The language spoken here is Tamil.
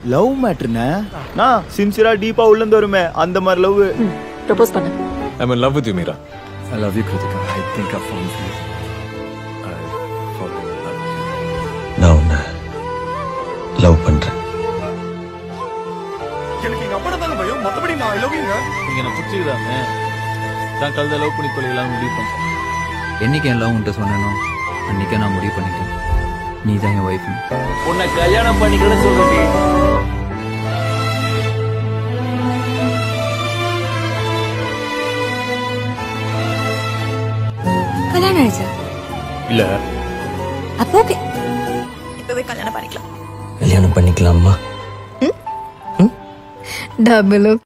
லவ் மேட்ருண்ணே நான் சின்சியரா டீப்பா உள்ள இருந்து வருமே அந்த மாதிரி லவ் ப்ரப்போஸ் பண்ணு I mean love with you Meera I love you, Kritika. I think I found you. I fall in love. நான் உன்னை லவ் பண்றேன் எனக்கு எங்க அப்பா தாங்க பயம் மத்தபடி நான் ஐ லவ் யூங்க நீங்க என்ன புடிச்சுக்கிறாங்க தான் கழுத லவ் பண்ணி கொள்ளையெல்லாம் முடிவு பண்ணேன் என்னைக்கு என் லவ் உன்ட்ட சொன்னேனோ அன்னைக்கே நான் முடிவு பண்ணிட்டேன் நீ தான் என் ஒய்ஃப் உன்னை கல்யாணம் பண்ணிக்கணும்னு சொல்றேன் கல்யாணம் ஆயிடுச்சா இல்ல அப்போ ஓகே இப்பவே கல்யாணம் பண்ணிக்கலாம் கல்யாணம் பண்ணிக்கலாமா டபுள்